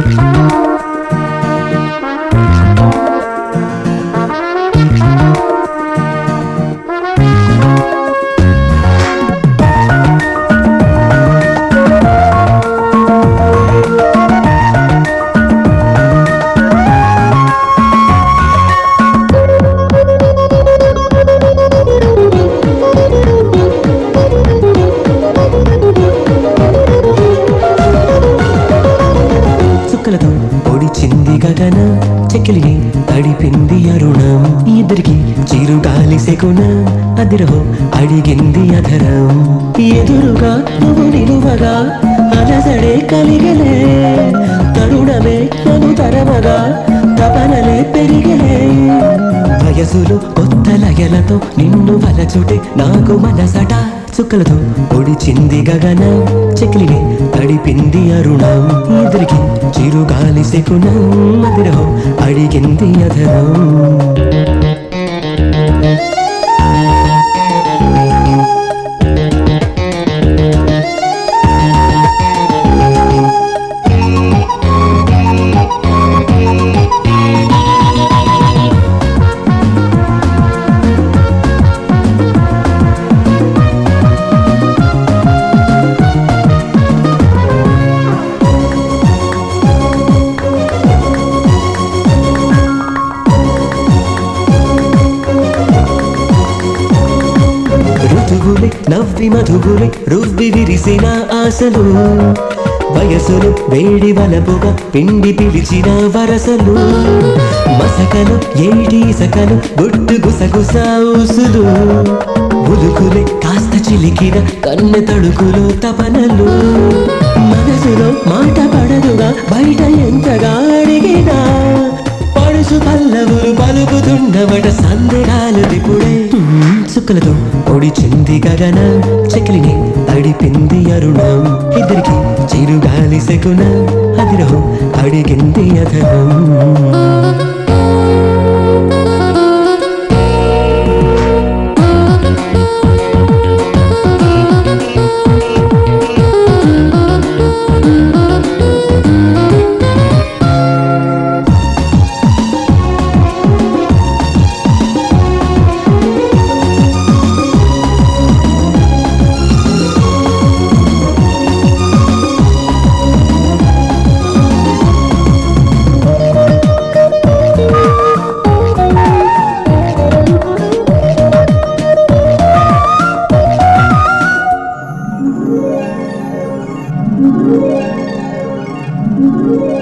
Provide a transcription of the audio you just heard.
చుక్కలతో పొడిచింది గగన చెక్కిలిని తడిపింది అరుణం ఇద్దరికి చిరుగాలి సెకున అదిరహో అడిగింది అధరం ఎదురుగా నువ్వు నిలువగా అలసడే కలిగలే తరుణమే నన్ను తరమగా తపనలే పెరిగలే వయసులో కొత్త లయలతో నిన్ను వలచుటే నాకు మనసట చుక్కలతో పొడిచింది గగన చెక్లిని తడిపింది అరుణం ఎదురికి చిరుగాలి సెకునం మదిరహో అడిగింది అధరం ఋతువులే నవ్వి మధువులే రువ్వి విరిసిన ఆశలు వయసులు వేడి వలపుగా పిండి పిలిచిన వరసలు మసకలు ఏటి సకలు గుట్టు గుసగుస ఊసులు ఉలుకులే కాస్త చిలికిన కన్నె తడుకులు తపనలు మనసులో మాట పడదుగా బయట ఎంతగా అడిగినా పడుసు పల్లవులు పలుకుతుండవట సందేహాలు దిపుడే చుక్కలతో పొడిచింది గగన చెకిలిని తడిపింది అరుణం ఇద్దరికి చిరుగాలి సెకున అదిరహో అడిగింది అధరం Thank you.